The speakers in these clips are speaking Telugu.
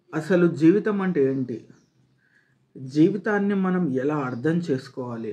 అసలు జీవితం అంటే ఏంటి జీవితాన్ని మనం ఎలా అర్థం చేసుకోవాలి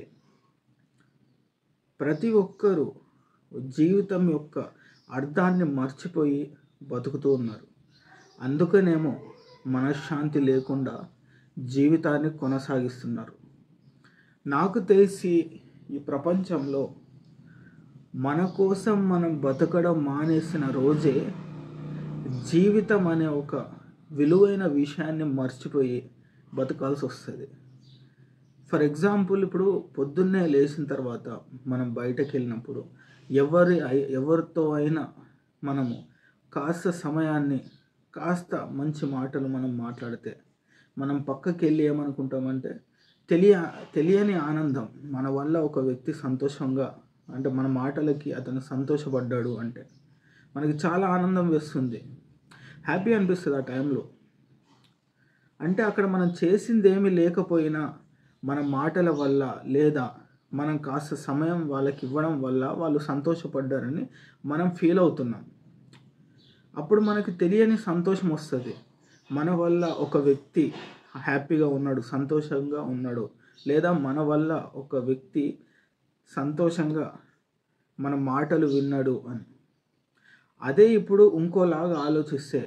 ప్రతి ఒక్కరూ జీవితం యొక్క అర్థాన్ని మర్చిపోయి బతుకుతూ ఉన్నారు అందుకనేమో మనశ్శాంతి లేకుండా జీవితాన్ని కొనసాగిస్తున్నారు నాకు తెలిసి ఈ ప్రపంచంలో మన కోసం మనం బతకడం మానేసిన రోజే జీవితం అనే ఒక విలువైన విషయాన్ని మర్చిపోయి బతకాల్సి వస్తుంది ఫర్ ఎగ్జాంపుల్ ఇప్పుడు పొద్దున్నే లేచిన తర్వాత మనం బయటకు వెళ్ళినప్పుడు ఎవరి అయి- ఎవరితో అయినా మనము కాస్త సమయాన్ని కాస్త మంచి మాటలు మనం మాట్లాడితే మనం పక్కకి వెళ్ళి ఏమనుకుంటామంటే తెలియ తెలియని ఆనందం మన వల్ల ఒక వ్యక్తి సంతోషంగా అంటే మన మాటలకి అతను సంతోషపడ్డాడు అంటే మనకి చాలా ఆనందం వేస్తుంది హ్యాపీ అనిపిస్తుంది ఆ టైంలో అంటే అక్కడ మనం చేసింది ఏమీ లేకపోయినా మన మాటల వల్ల లేదా మనం కాస్త సమయం వాళ్ళకి ఇవ్వడం వల్ల వాళ్ళు సంతోషపడ్డారని మనం ఫీల్ అవుతున్నాం అప్పుడు మనకి తెలియని సంతోషం వస్తుంది మన వల్ల ఒక వ్యక్తి హ్యాపీగా ఉన్నాడు సంతోషంగా ఉన్నాడు లేదా మన వల్ల ఒక వ్యక్తి సంతోషంగా మన మాటలు విన్నాడు అని అదే ఇప్పుడు ఇంకోలాగా ఆలోచిస్తే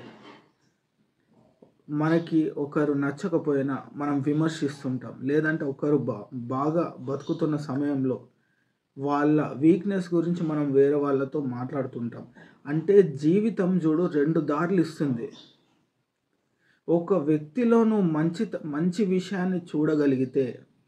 మనకి ఒకరు నచ్చకపోయినా మనం విమర్శిస్తుంటాం లేదంటే ఒకరు బా బాగా బతుకుతున్న సమయంలో వాళ్ళ వీక్నెస్ గురించి మనం వేరే వాళ్ళతో మాట్లాడుతుంటాం అంటే జీవితం చూడు రెండు దారులు ఇస్తుంది ఒక వ్యక్తిలో నువ్వు మంచి మంచి విషయాన్ని చూడగలిగితే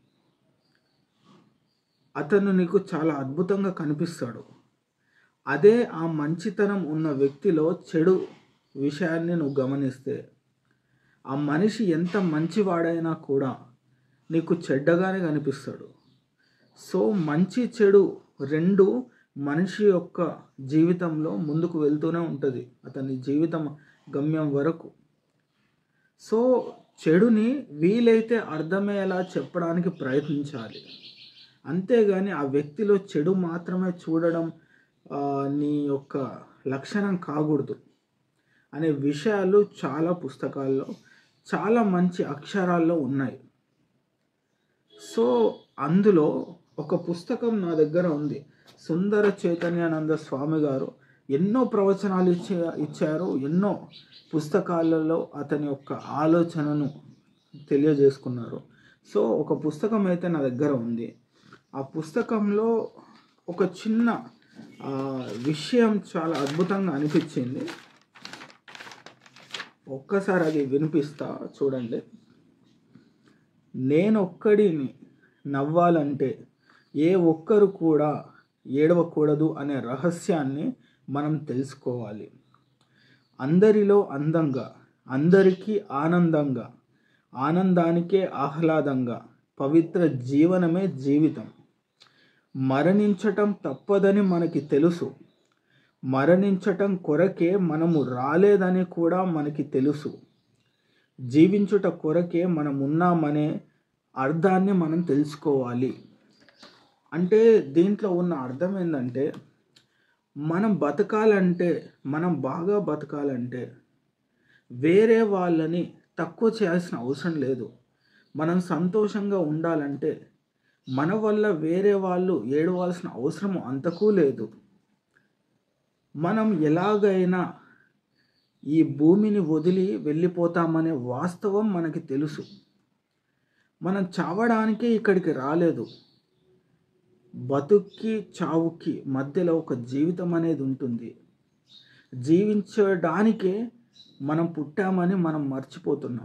అతను నీకు చాలా అద్భుతంగా కనిపిస్తాడు అదే ఆ మంచితనం ఉన్న వ్యక్తిలో చెడు విషయాన్ని నువ్వు గమనిస్తే ఆ మనిషి ఎంత మంచివాడైనా కూడా నీకు చెడ్డగానే కనిపిస్తాడు సో మంచి చెడు రెండు మనిషి యొక్క జీవితంలో ముందుకు వెళ్తూనే ఉంటుంది అతని జీవితం గమ్యం వరకు సో చెడుని వీలైతే అర్థమయ్యేలా చెప్పడానికి ప్రయత్నించాలి అంతేగాని ఆ వ్యక్తిలో చెడు మాత్రమే చూడడం ఆ, నీ యొక్క లక్షణం కాకూడదు అనే విషయాలు చాలా పుస్తకాల్లో చాలా మంచి అక్షరాల్లో ఉన్నాయి సో అందులో ఒక పుస్తకం నా దగ్గర ఉంది సుందర చైతన్యానంద స్వామి గారు ఎన్నో ప్రవచనాలు ఇచ్చే ఇచ్చారు ఎన్నో పుస్తకాలలో అతని యొక్క ఆలోచనను తెలియజేసుకున్నారు సో ఒక పుస్తకం అయితే నా దగ్గర ఉంది ఆ పుస్తకంలో ఒక చిన్న ఆ, విషయం చాలా అద్భుతంగా అనిపించింది ఒక్కసారి అది వినిపిస్తా చూడండి నేనొక్కడిని నవ్వాలంటే ఏ ఒక్కరు కూడా ఏడవకూడదు అనే రహస్యాన్ని మనం తెలుసుకోవాలి అందరిలో అందంగా అందరికీ ఆనందంగా ఆనందానికే ఆహ్లాదంగా పవిత్ర జీవనమే జీవితం మరణించటం తప్పదని మనకి తెలుసు మరణించటం కొరకే మనము రాలేదని కూడా మనకి తెలుసు జీవించుట కొరకే మనం ఉన్నామనే అర్థాన్ని మనం తెలుసుకోవాలి అంటే దీంట్లో ఉన్న అర్థం ఏంటంటే మనం బతకాలంటే మనం బాగా బతకాలంటే వేరే వాళ్ళని తక్కువ చేయాల్సిన అవసరం లేదు మనం సంతోషంగా ఉండాలంటే మన వల్ల వేరే వాళ్ళు ఏడవాల్సిన అవసరం అంతకూ లేదు మనం ఎలాగైనా ఈ భూమిని వదిలి వెళ్ళిపోతామనే వాస్తవం మనకి తెలుసు మనం చావడానికే ఇక్కడికి రాలేదు బతుక్కి చావుకి మధ్యలో ఒక జీవితం అనేది ఉంటుంది జీవించడానికే మనం పుట్టామని మనం మర్చిపోతున్నాం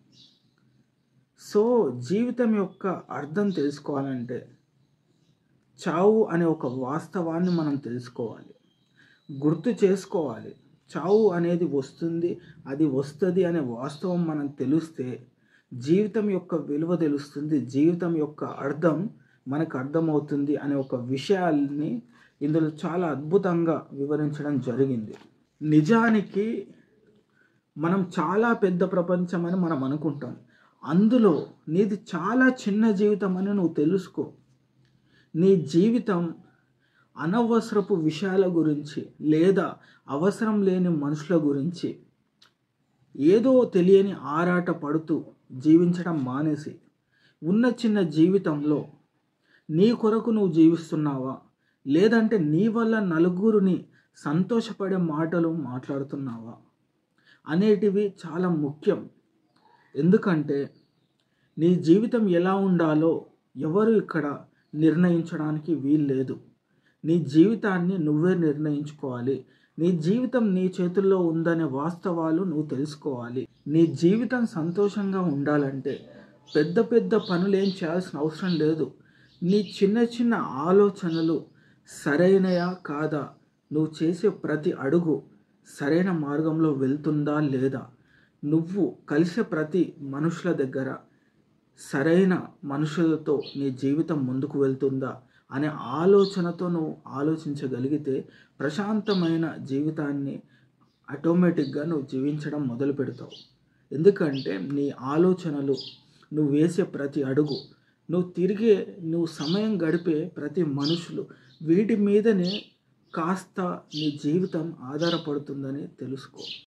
సో జీవితం యొక్క అర్థం తెలుసుకోవాలంటే చావు అనే ఒక వాస్తవాన్ని మనం తెలుసుకోవాలి గుర్తు చేసుకోవాలి చావు అనేది వస్తుంది అది వస్తుంది అనే వాస్తవం మనం తెలిస్తే జీవితం యొక్క విలువ తెలుస్తుంది జీవితం యొక్క అర్థం మనకు అర్థమవుతుంది అనే ఒక విషయాల్ని ఇందులో చాలా అద్భుతంగా వివరించడం జరిగింది నిజానికి మనం చాలా పెద్ద ప్రపంచం అని మనం అనుకుంటాం అందులో నీది చాలా చిన్న జీవితం అని నువ్వు తెలుసుకో నీ జీవితం అనవసరపు విషయాల గురించి లేదా అవసరం లేని మనుషుల గురించి ఏదో తెలియని ఆరాట పడుతూ జీవించడం మానేసి ఉన్న చిన్న జీవితంలో నీ కొరకు నువ్వు జీవిస్తున్నావా లేదంటే నీ వల్ల నలుగురిని సంతోషపడే మాటలు మాట్లాడుతున్నావా అనేటివి చాలా ముఖ్యం ఎందుకంటే నీ జీవితం ఎలా ఉండాలో ఎవరు ఇక్కడ నిర్ణయించడానికి వీల్లేదు నీ జీవితాన్ని నువ్వే నిర్ణయించుకోవాలి నీ జీవితం నీ చేతుల్లో ఉందనే వాస్తవాలు నువ్వు తెలుసుకోవాలి నీ జీవితం సంతోషంగా ఉండాలంటే పెద్ద పెద్ద పనులు ఏం చేయాల్సిన అవసరం లేదు నీ చిన్న చిన్న ఆలోచనలు సరైనయా కాదా నువ్వు చేసే ప్రతి అడుగు సరైన మార్గంలో వెళ్తుందా లేదా నువ్వు కలిసే ప్రతి మనుషుల దగ్గర సరైన మనుషులతో నీ జీవితం ముందుకు వెళ్తుందా అనే ఆలోచనతో నువ్వు ఆలోచించగలిగితే ప్రశాంతమైన జీవితాన్ని ఆటోమేటిక్గా నువ్వు జీవించడం మొదలు పెడతావు ఎందుకంటే నీ ఆలోచనలు నువ్వు వేసే ప్రతి అడుగు నువ్వు తిరిగే నువ్వు సమయం గడిపే ప్రతి మనుషులు వీటి మీదనే కాస్త నీ జీవితం ఆధారపడుతుందని తెలుసుకో